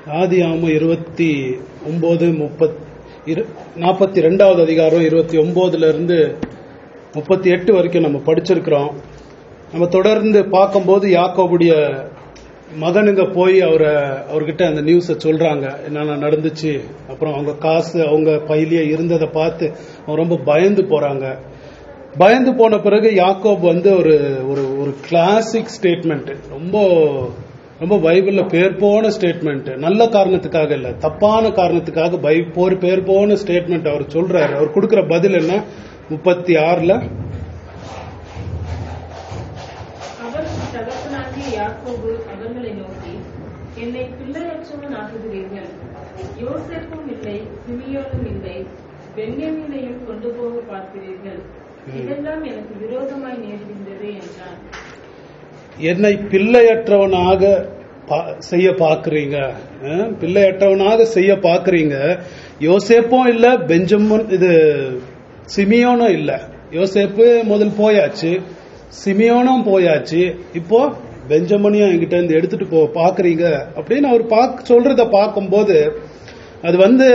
ஆதி ஆம இருபத்தி ஒன்பது முப்பத் நாற்பத்தி ரெண்டாவது அதிகாரம் இருபத்தி ஒன்பதுல இருந்து முப்பத்தி எட்டு வரைக்கும் நம்ம படிச்சிருக்கிறோம் நம்ம தொடர்ந்து பார்க்கும்போது யாக்கோபுடைய மகனுங்க போய் அவரை அவர்கிட்ட அந்த நியூஸை சொல்றாங்க என்னென்ன நடந்துச்சு அப்புறம் அவங்க காசு அவங்க பையிலேயே இருந்ததை பார்த்து அவங்க ரொம்ப பயந்து போறாங்க பயந்து போன பிறகு யாக்கோப் வந்து ஒரு ஒரு ஒரு கிளாசிக் ஸ்டேட்மெண்ட் ரொம்ப ரொம்ப பைபிள்ல பேர் போன ஸ்டேட்மெண்ட் நல்ல காரணத்துக்காக இல்ல தப்பான காரணத்துக்காக பை போர் பேர் போன ஸ்டேட்மெண்ட் அவர் சொல்றாரு அவர் கொடுக்கிற பதில் என்ன முப்பத்தி ஆறுல அவர் தகப்பனாகிய யாக்கோபு அவர்களை நோக்கி என்னை பிள்ளையற்றவன் ஆக்குகிறீர்கள் யோசேப்பும் இல்லை சிமியோனும் இல்லை பென்யமீனையும் கொண்டு போக பார்க்கிறீர்கள் இதெல்லாம் எனக்கு விரோதமாய் நேர்கின்றது என்றான் என்னை பிள்ளையற்றவனாக பா- செய்ய பாக்குறீங்க அஹ், பிள்ளையற்றவனாக செய்ய பாக்குறீங்க யோசேப்பும் இல்ல பெஞ்சமும் இது சிமியோனும் இல்ல யோசேப்பு முதல் போயாச்சு சிமியோனும் போயாச்சு இப்போ பெஞ்சமனையும் என்கிட்ட இருந்து எடுத்துட்டு போ பாக்குறீங்க அப்படின்னு அவர் பாக் சொல்றத பார்க்கும்போது அது வந்து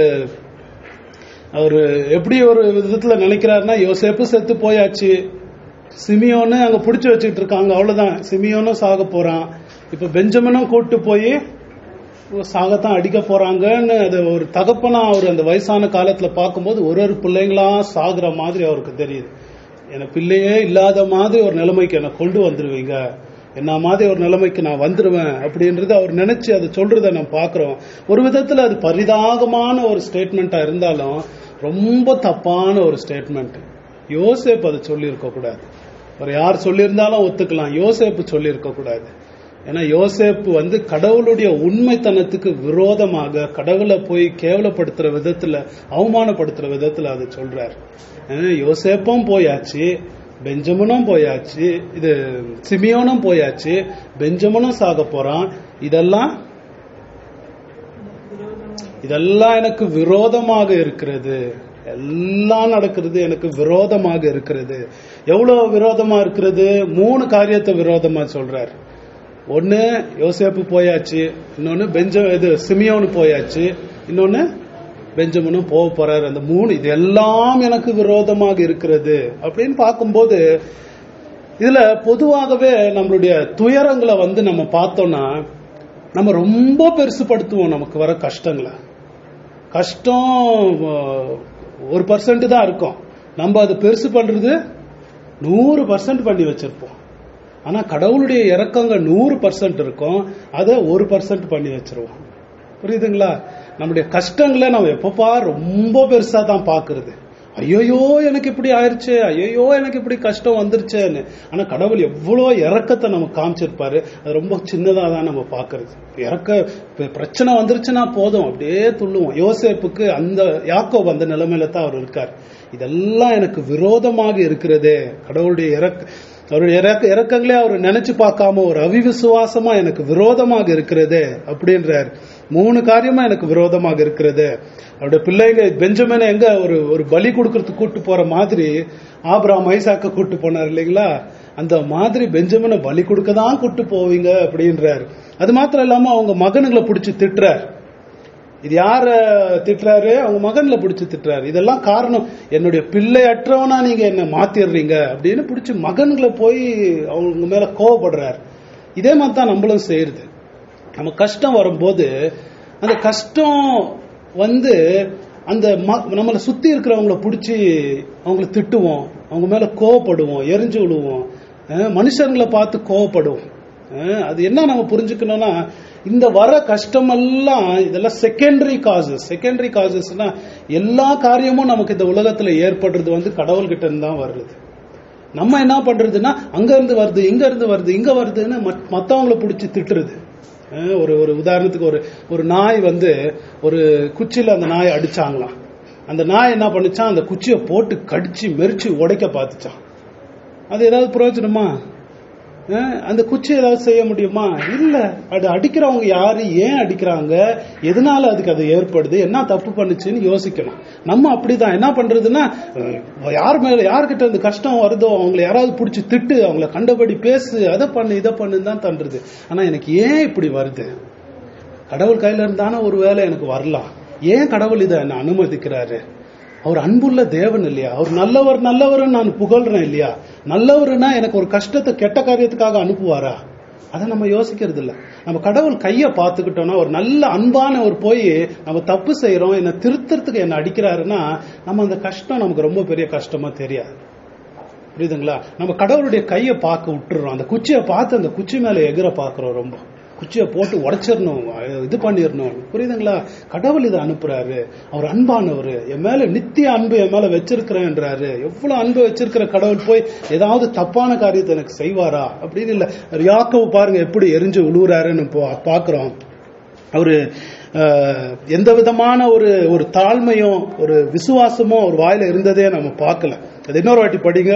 அவர் எப்படி ஒரு விதத்துல நினைக்கிறாருன்னா யோசேப்பு செத்து போயாச்சு சிமியோன்னு அங்க புடிச்சு வச்சுட்டு இருக்காங்க அவ்வளவுதான் சிமியோனும் சாக போறான் இப்ப பெஞ்சமினும் கூட்டு போய் சாகத்தான் அடிக்க போறாங்கன்னு அது ஒரு தகப்பனா அவர் அந்த வயசான காலத்துல பார்க்கும்போது ஒரு ஒரு பிள்ளைங்களா சாகுற மாதிரி அவருக்கு தெரியுது என பிள்ளையே இல்லாத மாதிரி ஒரு நிலைமைக்கு என்னை கொண்டு வந்துருவீங்க என்ன மாதிரி ஒரு நிலைமைக்கு நான் வந்துருவேன் அப்படின்றது அவர் நினைச்சு அதை சொல்றத நம்ம பார்க்கிறோம் ஒரு விதத்துல அது பரிதாகமான ஒரு ஸ்டேட்மெண்டா இருந்தாலும் ரொம்ப தப்பான ஒரு ஸ்டேட்மெண்ட் யோசேப் அதை சொல்லியிருக்க கூடாது ஒரு யார் சொல்லியிருந்தாலும் ஒத்துக்கலாம் யோசேப்பு சொல்லியிருக்க கூடாது ஏன்னா யோசேப்பு வந்து கடவுளுடைய உண்மைத்தனத்துக்கு விரோதமாக கடவுளை போய் கேவலப்படுத்துற விதத்துல அவமானப்படுத்துற விதத்துல அதை சொல்றாரு ஏன்னா யோசேப்பும் போயாச்சு பெஞ்சமனும் போயாச்சு இது சிமியோனும் போயாச்சு பெஞ்சமனும் சாக போறான் இதெல்லாம் இதெல்லாம் எனக்கு விரோதமாக இருக்கிறது எல்லாம் நடக்கிறது எனக்கு விரோதமாக இருக்கிறது எவ்வளவு விரோதமா இருக்கிறது மூணு காரியத்தை விரோதமா சொல்றார் ஒன்னு யோசேப்பு போயாச்சு இன்னொன்னு பெஞ்ச இது சிமியோனு போயாச்சு இன்னொன்னு பெஞ்சமனும் போக போறாரு அந்த மூணு இது எல்லாம் எனக்கு விரோதமாக இருக்கிறது அப்படின்னு பார்க்கும்போது இதுல பொதுவாகவே நம்மளுடைய துயரங்களை வந்து நம்ம பார்த்தோம்னா நம்ம ரொம்ப பெருசுப்படுத்துவோம் நமக்கு வர கஷ்டங்களை கஷ்டம் அஹ், ஒரு பர்சன்ட் தான் இருக்கும் நம்ம அதை பெருசு பண்றது நூறு பர்சன்ட் பண்ணி வச்சிருப்போம் ஆனா கடவுளுடைய இறக்கங்க நூறு பர்சன்ட் இருக்கும் அதை ஒரு பர்சன்ட் பண்ணி வச்சிருவோம் புரியுதுங்களா நம்முடைய கஷ்டங்களை நம்ம எப்பப்பா ரொம்ப பெருசா தான் பாக்குறது ஐயோயோ எனக்கு இப்படி ஆயிருச்சு ஐயோயோ எனக்கு இப்படி கஷ்டம் வந்துருச்சேன்னு ஆனா கடவுள் எவ்வளோ இறக்கத்தை நமக்கு காமிச்சிருப்பாரு அது ரொம்ப சின்னதா தான் நம்ம பாக்குறது இறக்க இப்ப பிரச்சனை வந்துருச்சுன்னா போதும் அப்படியே துள்ளுவோம் யோசேப்புக்கு அந்த யாக்கோப் அந்த நிலைமையில தான் அவர் இருக்கார் இதெல்லாம் எனக்கு விரோதமாக இருக்கிறதே கடவுளுடைய இறக்க அவருடைய இறக்க இறக்கங்களே அவர் நினைச்சு பார்க்காம ஒரு அவிவிசுவாசமா எனக்கு விரோதமாக இருக்கிறதே அப்படின்றார் மூணு காரியமா எனக்கு விரோதமாக இருக்கிறது அவருடைய பிள்ளைங்க பெஞ்சமினை எங்க ஒரு ஒரு பலி கொடுக்கறதுக்கு கூட்டு போற மாதிரி ஆபிராம் ஐசாக்க கூட்டு போனார் இல்லைங்களா அந்த மாதிரி பெஞ்சமினை பலி கொடுக்க தான் கூட்டு போவீங்க அப்படின்றார் அது மாத்திரம் இல்லாம அவங்க மகனுங்களை பிடிச்சி திட்டுறார் இது யார திட்டுறாரு அவங்க மகன்ல பிடிச்சு திட்டுறாரு இதெல்லாம் காரணம் என்னுடைய பிள்ளை அற்றவனா நீங்க என்ன மாத்திடுறீங்க அப்படின்னு பிடிச்சு மகன்களை போய் அவங்க மேல கோவப்படுறாரு இதே மாதிரி தான் நம்மளும் செய்யறது நம்ம கஷ்டம் வரும்போது அந்த கஷ்டம் வந்து அந்த ம- நம்மளை சுத்தி இருக்கிறவங்கள பிடிச்சி அவங்கள திட்டுவோம் அவங்க மேல கோவப்படுவோம் எரிஞ்சு விழுவோம் அஹ் மனுஷங்களை பார்த்து கோவப்படுவோம் அஹ் அது என்ன நம்ம புரிஞ்சுக்கணும்னா இந்த வர கஷ்டமெல்லாம் இதெல்லாம் செகண்டரி காசஸ் செகண்டரி காசஸ்னா எல்லா காரியமும் நமக்கு இந்த உலகத்துல ஏற்படுறது வந்து கடவுள்கிட்ட இருந்து தான் வருது நம்ம என்ன பண்றதுன்னா அங்க இருந்து வருது இங்க இருந்து வருது இங்க வருதுன்னு மத்- மத்தவங்கள பிடிச்சி திட்டுறது அஹ் ஒரு ஒரு உதாரணத்துக்கு ஒரு ஒரு நாய் வந்து ஒரு குச்சியில அந்த நாயை அடிச்சாங்களாம் அந்த நாய் என்ன பண்ணுச்சான் அந்த குச்சியை போட்டு கடிச்சு மெரிச்சு உடைக்க பார்த்துச்சான் அது ஏதாவது பிரயோஜனமா அஹ் அந்த குச்சி ஏதாவது செய்ய முடியுமா இல்ல அது அடிக்கிறவங்க யாரு ஏன் அடிக்கிறாங்க எதனால அதுக்கு அது ஏற்படுது என்ன தப்பு பண்ணுச்சுன்னு யோசிக்கணும் நம்ம அப்படிதான் என்ன பண்றதுன்னா அஹ் யார் மேல யார்கிட்ட இந்த கஷ்டம் வருதோ அவங்களை யாராவது பிடிச்சி திட்டு அவங்கள கண்டபடி பேசு அதை பண்ணு இதை பண்ணுன்னு தான் தண்டுறது ஆனா எனக்கு ஏன் இப்படி வருது கடவுள் கையில இருந்தானே ஒரு வேலை எனக்கு வரலாம் ஏன் கடவுள் இதை என்ன அனுமதிக்கிறாரு அவர் அன்புள்ள தேவன் இல்லையா அவர் நல்லவர் நல்லவர்னு நான் புகழ்றேன் இல்லையா நல்லவர்னா எனக்கு ஒரு கஷ்டத்தை கெட்ட காரியத்துக்காக அனுப்புவாரா அதை நம்ம யோசிக்கிறது இல்ல நம்ம கடவுள் கையை பார்த்துக்கிட்டோம்னா ஒரு நல்ல அன்பான ஒரு போய் நம்ம தப்பு செய்யறோம் என்ன திருத்தறதுக்கு என்ன அடிக்கிறாருன்னா நம்ம அந்த கஷ்டம் நமக்கு ரொம்ப பெரிய கஷ்டமா தெரியாது புரியுதுங்களா நம்ம கடவுளுடைய கையை பார்க்க விட்டுறோம் அந்த குச்சியை பார்த்து அந்த குச்சி மேல எகிற பார்க்கறோம் ரொம்ப குச்சியை போட்டு உடைச்சிடணும் இது பண்ணிடணும் புரியுதுங்களா கடவுள் இதை அனுப்புறாரு அவர் அன்பானவர் என் மேல நித்திய அன்பு என் மேல வச்சிருக்கிறேன்றாரு எவ்வளவு அன்பு வச்சிருக்கிற கடவுள் போய் ஏதாவது தப்பான காரியத்தை எனக்கு செய்வாரா அப்படின்னு இல்ல யாக்கவு பாருங்க எப்படி எரிஞ்சு உழுவுறாருன்னு பா- பாக்குறோம் அவரு அஹ், எந்த விதமான ஒரு ஒரு தாழ்மையும் ஒரு விசுவாசமும் ஒரு வாயில இருந்ததே நம்ம பார்க்கல அது இன்னொரு வாட்டி படிங்க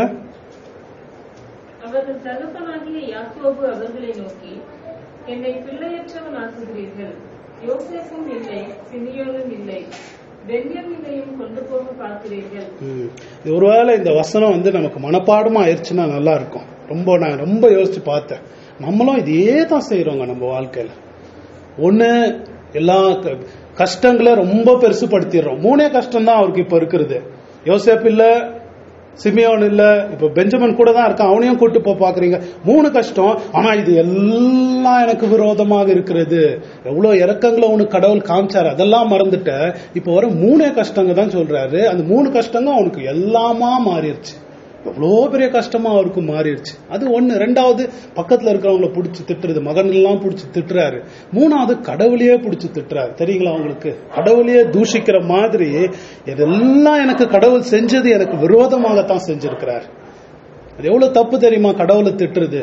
அவர்கள் தகப்பனாகிய யாக்கோபு அவர்களை நோக்கி என்னை பிள்ளையற்றவன் ஆக்குகிறீர்கள் யோசேப்பும் இல்லை சிமியோனும் இல்லை பென்யமீனையும் கொண்டு போக பார்க்கிறீர்கள் ம். இது ஒருவேளை இந்த வசனம் வந்து நமக்கு மனப்பாடமா ஆயிடுச்சுன்னா நல்லா இருக்கும் ரொம்ப நான் ரொம்ப யோசிச்சு பார்த்தேன் நம்மளும் இதே தான் செய்யறோங்க நம்ம வாழ்க்கையில ஒண்ணு எல்லா க- கஷ்டங்களை ரொம்ப பெருசுபடுத்திடுறோம் மூணே கஷ்டம் தான் அவருக்கு இப்ப இருக்கிறது யோசேப் இல்ல சிமியோன் இல்ல இப்ப பெஞ்சமின் கூட தான் இருக்கான் அவனையும் கூட்டு போய் பாக்குறீங்க மூணு கஷ்டம் ஆனா இது எல்லாம் எனக்கு விரோதமாக இருக்கிறது எவ்வளவு இறக்கங்களை உனக்கு கடவுள் காமிச்சாரு அதெல்லாம் மறந்துட்ட இப்ப வர மூணே கஷ்டங்க தான் சொல்றாரு அந்த மூணு கஷ்டங்க அவனுக்கு எல்லாமா மாறிடுச்சு எவ்வளோ பெரிய கஷ்டமா அவருக்கு மாறிடுச்சு அது ஒண்ணு ரெண்டாவது பக்கத்துல இருக்கிறவங்கள புடிச்சு திட்டுறது மகன் எல்லாம் புடிச்சு திட்டுறாரு மூணாவது கடவுளையே புடிச்சு திட்டுறாரு தெரியுங்களா அவங்களுக்கு கடவுளையே தூஷிக்கிற மாதிரி இதெல்லாம் எனக்கு கடவுள் செஞ்சது எனக்கு விரோதமாகத்தான் செஞ்சிருக்கிறார் அது எவ்வளவு தப்பு தெரியுமா கடவுளை திட்டுறது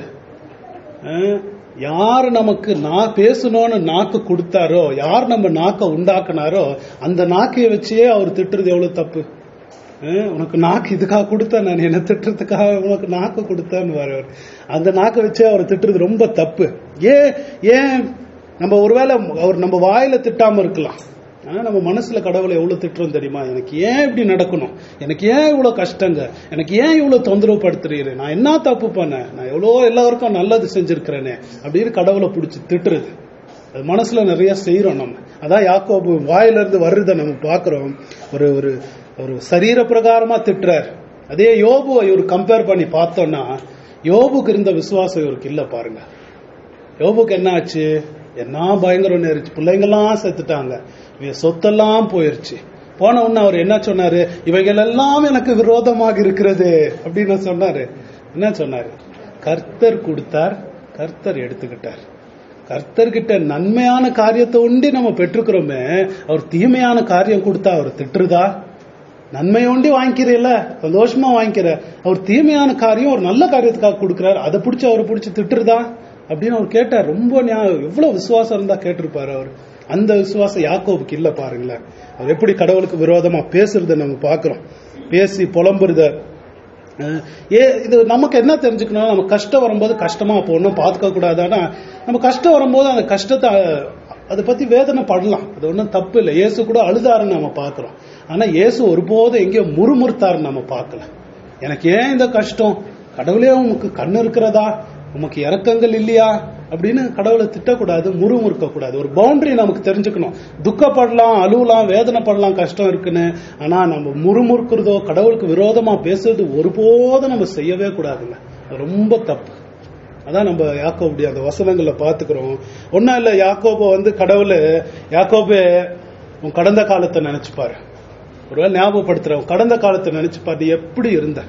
அஹ், யார் நமக்கு நான் பேசணும்னு நாக்கு கொடுத்தாரோ யார் நம்ம நாக்கை உண்டாக்குனாரோ அந்த நாக்கைய வச்சே அவர் திட்டுறது எவ்வளவு தப்பு அஹ், உனக்கு நாக்கு இதுக்காக கொடுத்தேன் நான் என்ன திட்டுறதுக்காக உனக்கு நாக்கு கொடுத்தேன்னு வர அந்த நாக்கை வச்சே அவர் திட்டுறது ரொம்ப தப்பு ஏன் ஏன் நம்ம ஒருவேளை அவர் நம்ம வாயில திட்டாம இருக்கலாம் ஆனா நம்ம மனசுல கடவுளை எவ்வளவு திட்டுறோம் தெரியுமா எனக்கு ஏன் இப்படி நடக்கணும் எனக்கு ஏன் இவ்வளவு கஷ்டங்க எனக்கு ஏன் இவ்வளவு தொந்தரவு படுத்துறீரு நான் என்ன தப்பு பண்ணேன் நான் எவ்வளோ எல்லாருக்கும் நல்லது செஞ்சிருக்கிறேனே அப்படின்னு கடவுளை பிடிச்சி திட்டுறது அது மனசுல நிறைய செய்யறோம் நம்ம அதான் யாக்கோபு வாயில இருந்து வர்றதை நம்ம பாக்குறோம் ஒரு ஒரு ஒரு சரீர பிரகாரமா திட்டுறார் அதே யோபு இவர் கம்பேர் பண்ணி பார்த்தோம்னா யோபுக்கு இருந்த விசுவாசம் இவருக்கு இல்ல பாருங்க யோபுக்கு என்ன ஆச்சு என்ன பயங்கரம் நேரிச்சு பிள்ளைங்கெல்லாம் செத்துட்டாங்க இவன் சொத்தெல்லாம் போயிருச்சு போன உடனே அவர் என்ன சொன்னாரு இவைகள் எல்லாம் எனக்கு விரோதமாக இருக்கிறது அப்படின்னு சொன்னாரு என்ன சொன்னாரு கர்த்தர் கொடுத்தார் கர்த்தர் எடுத்துக்கிட்டார் கர்த்தர்கிட்ட நன்மையான காரியத்தை உண்டி நம்ம பெற்றுக்கிறோமே அவர் தீமையான காரியம் கொடுத்தா அவர் திட்டுறதா நன்மை உண்டி வாங்கிக்கிறீல்ல சந்தோஷமா வாங்கிக்கிற அவர் தீமையான காரியம் ஒரு நல்ல காரியத்துக்காக கொடுக்கிறார் அதை பிடிச்சி அவர் பிடிச்சி திட்டுறதா அப்படின்னு அவர் கேட்டார் ரொம்ப ஞா- எவ்வளவு விசுவாசம் இருந்தா கேட்டிருப்பாரு அவர் அந்த விசுவாசம் யாக்கோபுக்கு இல்ல பாருங்களேன் அவர் எப்படி கடவுளுக்கு விரோதமா பேசுறத நம்ம பாக்குறோம் பேசி புலம்புறத அஹ், ஏ இது நமக்கு என்ன தெரிஞ்சுக்கணும் நம்ம கஷ்டம் வரும்போது கஷ்டமா அப்போ ஒன்றும் பார்த்துக்க கூடாதானா நம்ம கஷ்டம் வரும்போது அந்த கஷ்டத்தை அஹ், அதை பத்தி வேதனை படலாம் அது ஒன்றும் தப்பு இல்லை இயேசு கூட அழுதாருன்னு நம்ம பார்க்கிறோம் ஆனா இயேசு ஒருபோதும் எங்கேயோ முறுமுறுத்தாருன்னு நம்ம பார்க்கல எனக்கு ஏன் இந்த கஷ்டம் கடவுளே உமக்கு கண்ணு இருக்கிறதா உமக்கு இறக்கங்கள் இல்லையா அப்படின்னு கடவுளை திட்டக்கூடாது முறுமுறுக்க கூடாது ஒரு பவுண்டரி நமக்கு தெரிஞ்சுக்கணும் துக்கப்படலாம் அழுவலாம் வேதனைப்படலாம் கஷ்டம் இருக்குன்னு ஆனா நம்ம முறுமுறுக்கிறதோ கடவுளுக்கு விரோதமா பேசுறது ஒருபோதும் நம்ம செய்யவே கூடாதுங்க அது ரொம்ப தப்பு அதான் நம்ம யாக்கோபுடைய அந்த வசனங்களை பாத்துக்கிறோம் ஒன்னும் இல்ல யாக்கோப வந்து கடவுள் யாக்கோபே உன் கடந்த காலத்தை நினைச்சுப்பாரு ஒருவேளை ஞாபகப்படுத்துற உன் கடந்த காலத்தை நினைச்சுப்பாரு நீ எப்படி இருந்த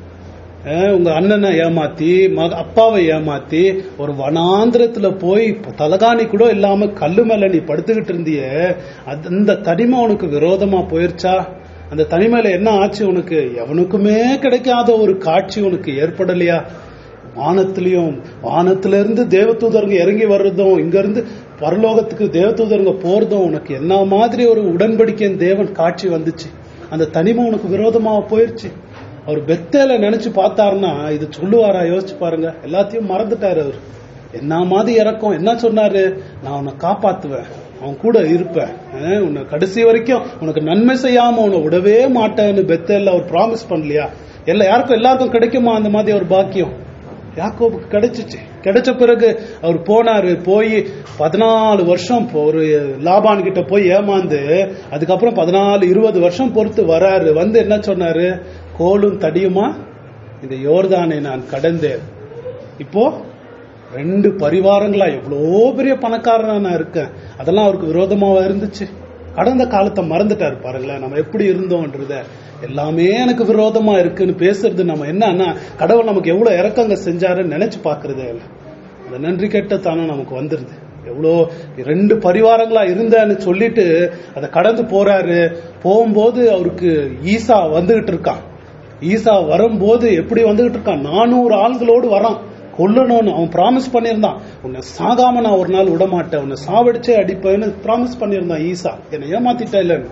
அஹ் உங்க அண்ணனை ஏமாத்தி மக அப்பாவை ஏமாத்தி ஒரு வனாந்திரத்துல போய் தலகாணி கூட இல்லாம கல்லு மேல நீ படுத்துக்கிட்டு இருந்திய அது- அந்த தனிமை உனக்கு விரோதமா போயிருச்சா அந்த தனிமையில என்ன ஆச்சு உனக்கு எவனுக்குமே கிடைக்காத ஒரு காட்சி உனக்கு ஏற்படலையா வானத்திலையும் வானத்துல இருந்து தேவதூதருங்க இறங்கி வர்றதும் இங்க இருந்து பரலோகத்துக்கு தேவதூதருங்க போறதும் உனக்கு என்ன மாதிரி ஒரு உடன்படிக்கையின் தேவன் காட்சி வந்துச்சு அந்த தனிமை உனக்கு விரோதமா போயிருச்சு அவர் பெத்தேல நினைச்சு பார்த்தாருன்னா இது சொல்லுவாரா யோசிச்சு பாருங்க எல்லாத்தையும் மறந்துட்டாரு அவர் என்ன மாதிரி இறக்கம் என்ன சொன்னாரு நான் உன்னை காப்பாத்துவேன் அவன் கூட இருப்பேன் அஹ் உன்னை கடைசி வரைக்கும் உனக்கு நன்மை செய்யாம உன்னை விடவே மாட்டேன்னு பெத்தேல்ல அவர் ப்ராமிஸ் பண்ணலையா எல்லா யாருக்கும் எல்லாருக்கும் கிடைக்குமா அந்த மாதிரி ஒரு பாக்கியம் யாக்கோபுக்கு கிடைச்சிச்சு கிடைச்ச பிறகு அவர் போனாரு போய் பதினாலு வருஷம் போ- ஒரு லாபான் கிட்ட போய் ஏமாந்து அதுக்கப்புறம் பதினாலு இருபது வருஷம் பொறுத்து வராரு வந்து என்ன சொன்னாரு கோலும் தடியுமா இந்த யோர்தானை நான் கடந்தேன் இப்போ ரெண்டு பரிவாரங்களா எவ்வளோ பெரிய பணக்காரனா நான் இருக்கேன் அதெல்லாம் அவருக்கு விரோதமாவா இருந்துச்சு கடந்த காலத்தை மறந்துட்டாரு பாருங்களேன் நம்ம எப்படி இருந்தோம்ன்றத எல்லாமே எனக்கு விரோதமா இருக்குன்னு பேசுறது நம்ம என்னன்னா கடவுள் நமக்கு எவ்வளவு இறக்கங்க செஞ்சாருன்னு நினைச்சு பாக்குறதே இல்லை அந்த நன்றி கெட்ட தானம் நமக்கு வந்துருது எவ்வளோ ரெண்டு பரிவாரங்களா இருந்தேன்னு சொல்லிட்டு அதை கடந்து போறாரு போகும்போது அவருக்கு ஈசா வந்துகிட்டு இருக்கான் ஈசா வரும்போது எப்படி வந்துகிட்டு இருக்கான் நானூறு ஆள்களோடு வரான் கொல்லணும்னு அவன் ப்ராமிஸ் பண்ணியிருந்தான் உன்னை சாகாம நான் ஒரு நாள் விட மாட்டேன் உன்னை சாவடிச்சே அடிப்பேன்னு ப்ராமிஸ் பண்ணியிருந்தான் ஈசா என்னை ஏமாத்திட்டா இல்லைன்னு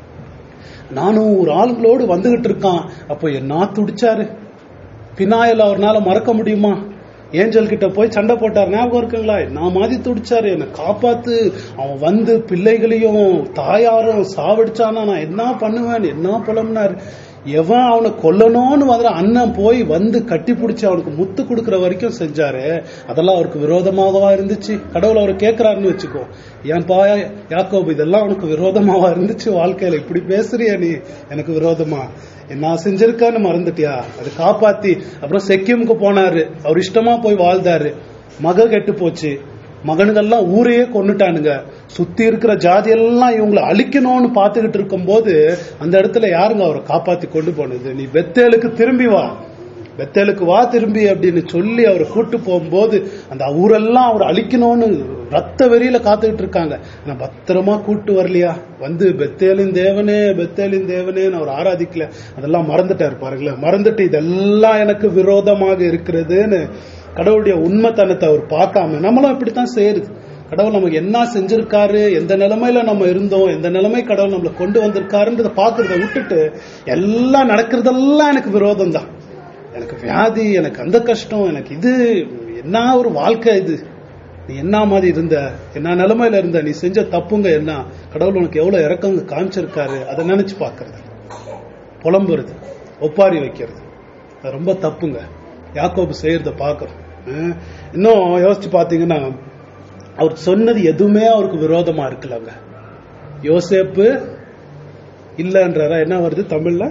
நானூறு ஆளுங்களோடு வந்துகிட்டு இருக்கான் அப்போ என்ன துடிச்சாரு பினாயில் அவர்னால மறக்க முடியுமா ஏஞ்சல் கிட்ட போய் சண்டை போட்டார் ஞாபகம் இருக்குங்களா நான் மாதிரி துடிச்சாரு என்னை காப்பாத்து அவன் வந்து பிள்ளைகளையும் தாயாரும் சாவடிச்சானா நான் என்ன பண்ணுவேன் என்ன புலம்புனாரு எவன் அவனை கொல்லணும்னு வந்து அண்ணன் போய் வந்து கட்டி பிடிச்சி அவனுக்கு முத்து கொடுக்கிற வரைக்கும் செஞ்சாரு அதெல்லாம் அவருக்கு விரோதமாகவா இருந்துச்சு கடவுள் அவர் கேட்கிறாருன்னு வச்சுக்கோ ஏன்பா யாக்கோபு இதெல்லாம் அவனுக்கு விரோதமாவா இருந்துச்சு வாழ்க்கையில இப்படி பேசுறியா நீ எனக்கு விரோதமா என்ன செஞ்சிருக்கான்னு மறந்துட்டியா அது காப்பாத்தி அப்புறம் செக்கியமுக்கு போனாரு அவர் இஷ்டமா போய் வாழ்ந்தாரு மக கெட்டு போச்சு மகனுங்கெல்லாம் ஊரையே கொன்னுட்டானுங்க சுத்தி இருக்கிற ஜாதி எல்லாம் இவங்களை அழிக்கணும்னு பார்த்துக்கிட்டு இருக்கும்போது அந்த இடத்துல யாருங்க அவரை காப்பாத்தி கொண்டு போனது நீ பெத்தேலுக்கு திரும்பி வா பெத்தேலுக்கு வா திரும்பி அப்படின்னு சொல்லி அவரை கூட்டு போகும்போது அந்த ஊரெல்லாம் அவர் அழிக்கணும்னு ரத்த வெறியில காத்துக்கிட்டு இருக்காங்க நான் பத்திரமா கூட்டு வரலையா வந்து பெத்தேலின் தேவனே பெத்தேலின் தேவனேன்னு அவர் ஆராதிக்கல அதெல்லாம் மறந்துட்டாரு பாருங்களேன் மறந்துட்டு இதெல்லாம் எனக்கு விரோதமாக இருக்கிறதுன்னு கடவுளுடைய உண்மைத்தனத்தை அவர் பார்க்காம நம்மளும் இப்படித்தான் செய்யுது கடவுள் நமக்கு என்ன செஞ்சிருக்காரு எந்த நிலைமையில நம்ம இருந்தோம் எந்த நிலைமை கடவுள் நம்மளை கொண்டு வந்திருக்காருன்றத பாக்குறத விட்டுட்டு எல்லாம் நடக்கிறதெல்லாம் எனக்கு விரோதம் தான் எனக்கு வியாதி எனக்கு அந்த கஷ்டம் எனக்கு இது என்ன ஒரு வாழ்க்கை இது நீ என்ன மாதிரி இருந்த என்ன நிலைமையில இருந்த நீ செஞ்ச தப்புங்க என்ன கடவுள் உனக்கு எவ்வளவு இறக்கங்க காமிச்சிருக்காரு அதை நினைச்சு பாக்குறது புலம்புறது ஒப்பாரி வைக்கிறது அது ரொம்ப தப்புங்க யாக்கோபு செய்யறத பாக்குறோம் அஹ் இன்னும் யோசிச்சு பாத்தீங்கன்னா அவர் சொன்னது எதுவுமே அவருக்கு விரோதமா இருக்குல்லங்க யோசேப்பு இல்லைன்றதா என்ன வருது தமிழ்ல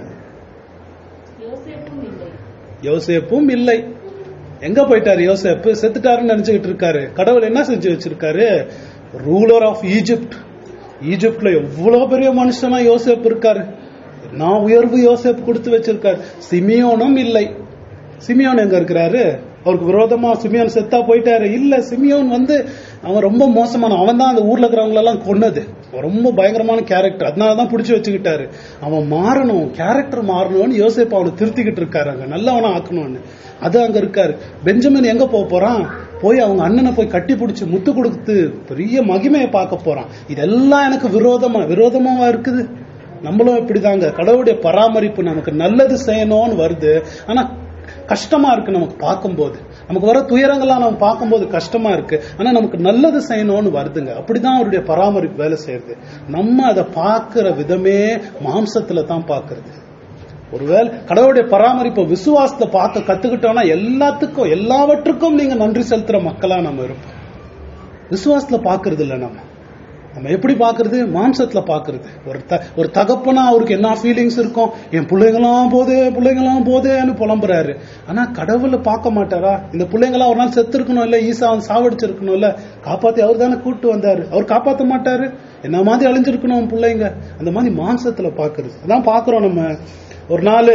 யோசேப்பும் இல்லை யோசேப்பும் இல்லை எங்க போயிட்டாரு யோசேப்பு செத்துட்டாருன்னு நினைச்சுக்கிட்டு இருக்காரு கடவுள் என்ன செஞ்சு வச்சிருக்காரு ரூலர் ஆஃப் ஈஜிப்ட் ஈஜிப்ட்ல எவ்வளவு பெரிய மனுஷனா யோசேப்பு இருக்காரு நான் உயர்வு யோசேப்பு கொடுத்து வச்சிருக்காரு சிமியோனும் இல்லை சிமியோன் எங்க இருக்கிறாரு அவருக்கு விரோதமா சிமியோன் செத்தா போயிட்டாரு இல்ல சிமியோன் வந்து அவன் ரொம்ப மோசமான அவன் தான் அந்த ஊர்ல இருக்கிறவங்க எல்லாம் கொன்னது அவன் ரொம்ப பயங்கரமான கேரக்டர் அதனாலதான் பிடிச்சு வச்சுக்கிட்டாரு அவன் மாறணும் கேரக்டர் மாறணும்னு யோசிப்பு அவனை திருத்திக்கிட்டு இருக்காரு அங்க நல்லவனா ஆக்கணும்னு அது அங்க இருக்காரு பெஞ்சமின் எங்க போக போறான் போய் அவங்க அண்ணனை போய் கட்டி பிடிச்சு முத்து கொடுத்து பெரிய மகிமையை பார்க்க போறான் இதெல்லாம் எனக்கு விரோதமா விரோதமாவா இருக்குது நம்மளும் இப்படிதாங்க கடவுளுடைய பராமரிப்பு நமக்கு நல்லது செய்யணும்னு வருது ஆனா கஷ்டமா இருக்கு நமக்கு பார்க்கும்போது நமக்கு வர துயரங்கள்லாம் நம்ம பார்க்கும்போது கஷ்டமா இருக்கு ஆனா நமக்கு நல்லது செய்யணும்னு வருதுங்க அப்படிதான் அவருடைய பராமரிப்பு வேலை செய்யறது நம்ம அதை பார்க்கிற விதமே மாம்சத்துல தான் பார்க்கிறது ஒருவேளை கடவுளுடைய பராமரிப்பை விசுவாசத்தை பார்க்க கத்துக்கிட்டோம்னா எல்லாத்துக்கும் எல்லாவற்றுக்கும் நீங்க நன்றி செலுத்துற மக்களா நம்ம இருப்போம் விசுவாசத்துல பார்க்கிறது இல்ல நம்ம நம்ம எப்படி பார்க்கிறது மாம்சத்துல பார்க்கிறது ஒரு த ஒரு தகப்பனா அவருக்கு என்ன ஃபீலிங்ஸ் இருக்கும் என் பிள்ளைங்களாம் போதே பிள்ளைங்களாம் போதேன்னு புலம்புறாரு ஆனா கடவுளை பார்க்க மாட்டாரா இந்த பிள்ளைங்களாம் ஒரு நாள் செத்து இருக்கணும் இல்ல ஈசா அவன் சாவடிச்சிருக்கணும் இல்ல காப்பாத்தி அவர் தானே கூட்டு வந்தாரு அவர் காப்பாத்த மாட்டாரு என்ன மாதிரி அழிஞ்சிருக்கணும் பிள்ளைங்க அந்த மாதிரி மாம்சத்துல பார்க்கிறது அதான் பார்க்கிறோம் நம்ம ஒரு நாள்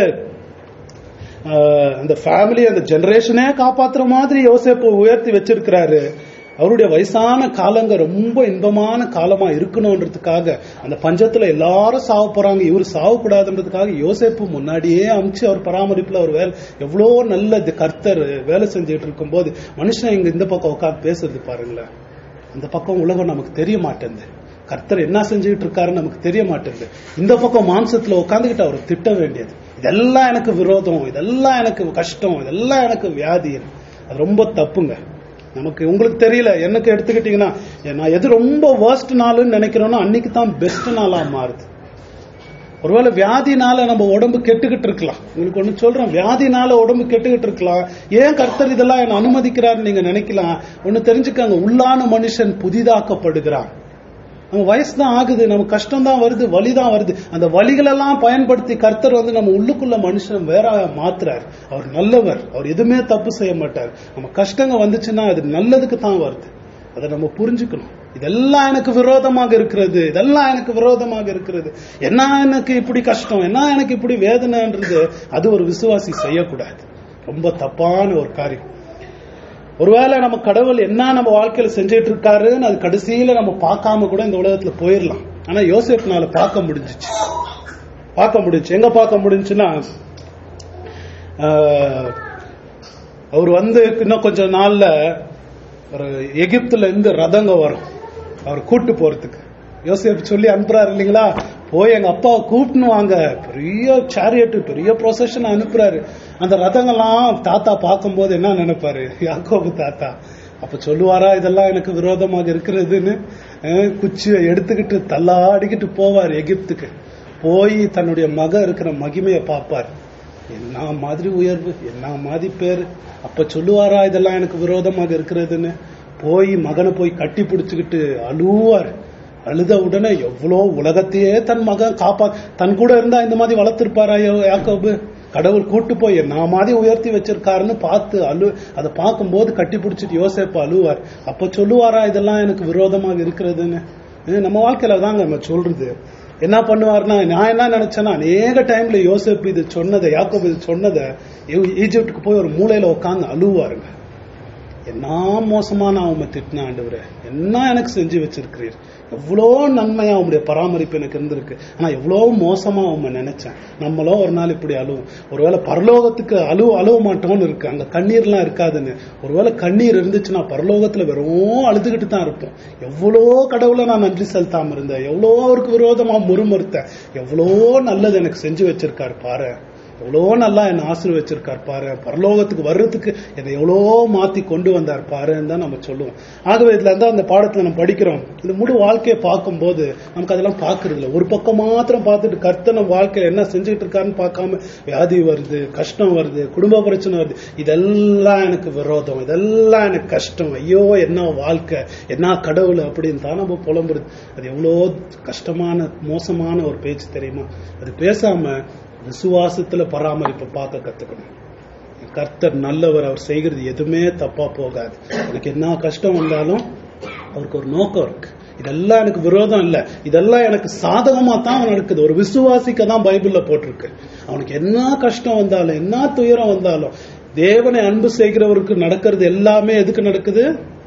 ஆஹ், அந்த ஃபேமிலி அந்த ஜெனரேஷனே காப்பாத்துற மாதிரி யோசேப்பு உயர்த்தி வச்சிருக்கிறாரு அவருடைய வயசான காலங்க ரொம்ப இன்பமான காலமா இருக்கணும்ன்றதுக்காக அந்த பஞ்சத்துல எல்லாரும் சாவ போறாங்க இவரு சாவக்கூடாதுன்றதுக்காக யோசேப்பு முன்னாடியே அமிச்சு அவர் பராமரிப்புல அவர் வேலை எவ்வளோ நல்ல தி- கர்த்தர் வேலை செஞ்சுட்டு இருக்கும்போது மனுஷன் இங்க இந்த பக்கம் உட்காந்து பேசுறது பாருங்களேன் அந்த பக்கம் உலகம் நமக்கு தெரிய மாட்டேங்குது கர்த்தர் என்ன செஞ்சுட்டு இருக்காருன்னு நமக்கு தெரிய மாட்டேங்குது இந்த பக்கம் மாம்சத்துல உட்காந்துக்கிட்டு அவர் திட்ட வேண்டியது இதெல்லாம் எனக்கு விரோதம் இதெல்லாம் எனக்கு கஷ்டம் இதெல்லாம் எனக்கு வியாதி அது ரொம்ப தப்புங்க நமக்கு உங்களுக்கு தெரியல எனக்கு எடுத்துக்கிட்டீங்கன்னா நான் எது ரொம்ப worst நாள்னு நினைக்கிறேனோ அன்னைக்கு தான் பெஸ்ட் நாளா மாறுது ஒருவேளை வியாதினால நம்ம உடம்பு கெட்டுக்கிட்டு இருக்கலாம் உங்களுக்கு ஒண்ணு சொல்றேன் வியாதினால உடம்பு கெட்டுக்கிட்டு இருக்கலாம் ஏன் கர்த்தர் இதெல்லாம் என்ன அனுமதிக்கிறாருன்னு நீங்க நினைக்கலாம் ஒண்ணு தெரிஞ்சுக்கங்க உள்ளான மனுஷன் புதிதாக்கப்படுகிறான் நம்ம வயசு தான் ஆகுது நம்ம கஷ்டம் தான் வருது வலி தான் வருது அந்த வலிகளெல்லாம் பயன்படுத்தி கர்த்தர் வந்து நம்ம உள்ளுக்குள்ள மனுஷன் வேற மாத்துறார் அவர் நல்லவர் அவர் எதுவுமே தப்பு செய்ய மாட்டார் நம்ம கஷ்டங்க வந்துச்சுன்னா அது நல்லதுக்கு தான் வருது அதை நம்ம புரிஞ்சுக்கணும் இதெல்லாம் எனக்கு விரோதமாக இருக்கிறது இதெல்லாம் எனக்கு விரோதமாக இருக்கிறது என்ன எனக்கு இப்படி கஷ்டம் என்ன எனக்கு இப்படி வேதனைன்றது அது ஒரு விசுவாசி செய்யக்கூடாது ரொம்ப தப்பான ஒரு காரியம் ஒருவேளை நம்ம கடவுள் என்ன நம்ம வாழ்க்கையில செஞ்சுட்டு இருக்காருன்னு அது கடைசியில நம்ம பார்க்காம கூட இந்த உலகத்துல போயிடலாம் ஆனா யோசேப்னால பார்க்க முடிஞ்சிச்சு பார்க்க முடிஞ்சுச்சு எங்க பார்க்க முடிஞ்சுன்னா ஆஹ், அவர் வந்து இன்னும் கொஞ்சம் நாள்ல ஒரு எகிப்துல இருந்து ரதங்க வரும் அவர் கூட்டு போறதுக்கு யோசேப் சொல்லி அனுப்புறாரு இல்லைங்களா போய் எங்க அப்பாவை கூப்பிட்டுன்னு வாங்க பெரிய சேரியட் பெரிய ப்ரொசஷன் அனுப்புறாரு அந்த ரதங்கள்லாம் தாத்தா பார்க்கும்போது என்ன நினைப்பாரு யாக்கோபு தாத்தா அப்ப சொல்லுவாரா இதெல்லாம் எனக்கு விரோதமாக இருக்கிறதுன்னு அஹ், குச்சியை எடுத்துக்கிட்டு தள்ளாடிக்கிட்டு போவார் எகிப்துக்கு போய் தன்னுடைய மக இருக்கிற மகிமையை பார்ப்பார் என்ன மாதிரி உயர்வு என்ன மாதிரி பேரு அப்ப சொல்லுவாரா இதெல்லாம் எனக்கு விரோதமாக இருக்கிறதுன்னு போய் மகனை போய் கட்டி பிடிச்சுக்கிட்டு அழுவார் அழுத உடனே எவ்வளோ உலகத்தையே தன் மகன் காப்பா தன் கூட இருந்தா இந்த மாதிரி வளர்த்திருப்பாரா யோ- யாக்கோபு கடவுள் கூட்டு போய் என்ன மாதிரி உயர்த்தி வச்சிருக்காருன்னு பார்த்து அழு அதை பார்க்கும்போது கட்டி பிடிச்சிட்டு யோசேப்பு அழுவார் அப்ப சொல்லுவாரா இதெல்லாம் எனக்கு விரோதமாக இருக்கிறதுன்னு இது நம்ம வாழ்க்கையில தாங்க நம்ம சொல்றது என்ன பண்ணுவார்னா நான் என்ன நினைச்சேன்னா அநேக டைம்ல யோசேப்பு இது சொன்னதை யாக்கோபு இது சொன்னதை ஈ- ஈஜிப்டுக்கு போய் ஒரு மூலையில உட்காந்து அழுவாருங்க என்ன மோசமா நான் உண்மை திட்டின ஆண்டவரே என்ன எனக்கு செஞ்சு வச்சிருக்கிறீர் எவ்வளோ நன்மையா உங்களுடைய பராமரிப்பு எனக்கு இருந்திருக்கு ஆனா எவ்வளோ மோசமா உண்மை நினைச்சேன் நம்மளும் ஒரு நாள் இப்படி அழுவும் ஒருவேளை பரலோகத்துக்கு அழுவ அழுவ மாட்டோம்னு இருக்கு அங்க கண்ணீர்லாம் இருக்காதுன்னு ஒருவேளை கண்ணீர் இருந்துச்சுன்னா பரலோகத்துல வெறும் அழுதுகிட்டு தான் இருப்போம் எவ்வளோ கடவுளை நான் நன்றி செலுத்தாம இருந்தேன் எவ்வளோ அவருக்கு விரோதமா முறுமுறுத்தேன் எவ்வளோ நல்லது எனக்கு செஞ்சு வச்சிருக்காரு பாரு எவ்வளோ நல்லா என்னை ஆசீர்வச்சிருக்கார் பாரு பரலோகத்துக்கு வர்றதுக்கு என்னை எவ்வளோ மாத்தி கொண்டு வந்தார் பாருன்னு தான் நம்ம சொல்லுவோம் ஆகவே இதுல இருந்தா அந்த பாடத்துல நம்ம படிக்கிறோம் இந்த முழு வாழ்க்கையை பார்க்கும்போது நமக்கு அதெல்லாம் பார்க்கறது இல்லை ஒரு பக்கம் மாத்திரம் பார்த்துட்டு கர்த்தன வாழ்க்கையில என்ன செஞ்சுட்டு இருக்காருன்னு பார்க்காம வியாதி வருது கஷ்டம் வருது குடும்ப பிரச்சனை வருது இதெல்லாம் எனக்கு விரோதம் இதெல்லாம் எனக்கு கஷ்டம் ஐயோ என்ன வாழ்க்கை என்ன கடவுள் அப்படின்னு தான் நம்ம புலம்புறது அது எவ்வளோ கஷ்டமான மோசமான ஒரு பேச்சு தெரியுமா அது பேசாம விசுவாசத்துல பராமரிப்பை பார்க்க கத்துக்கணும் கர்த்தர் நல்லவர் அவர் செய்கிறது எதுவுமே தப்பா போகாது எனக்கு என்ன கஷ்டம் வந்தாலும் அவருக்கு ஒரு நோக்கம் இருக்கு இதெல்லாம் எனக்கு விரோதம் இல்ல இதெல்லாம் எனக்கு சாதகமா தான் நடக்குது ஒரு விசுவாசிக்க தான் பைபிள்ல போட்டிருக்கு அவனுக்கு என்ன கஷ்டம் வந்தாலும் என்ன துயரம் வந்தாலும் தேவனை அன்பு செய்கிறவருக்கு நடக்கிறது எல்லாமே எதுக்கு நடக்குது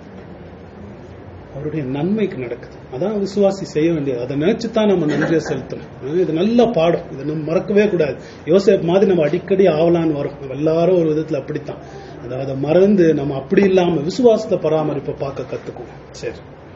அவருடைய நன்மைக்கு நடக்குது அதான் விசுவாசி செய்ய வேண்டியது அதை நினைச்சு தான் நம்ம நன்றியை செலுத்தணும் அஹ் இது நல்ல பாடம் இதை நம்ம மறக்கவே கூடாது யோசேப் மாதிரி நம்ம அடிக்கடி ஆவலான்னு வரும் நம்ம எல்லாரும் ஒரு விதத்துல அப்படித்தான் அதை அதை மறந்து நம்ம அப்படி இல்லாம விசுவாசத்தை பராமரிப்பை பார்க்க கத்துக்குவோம் சரி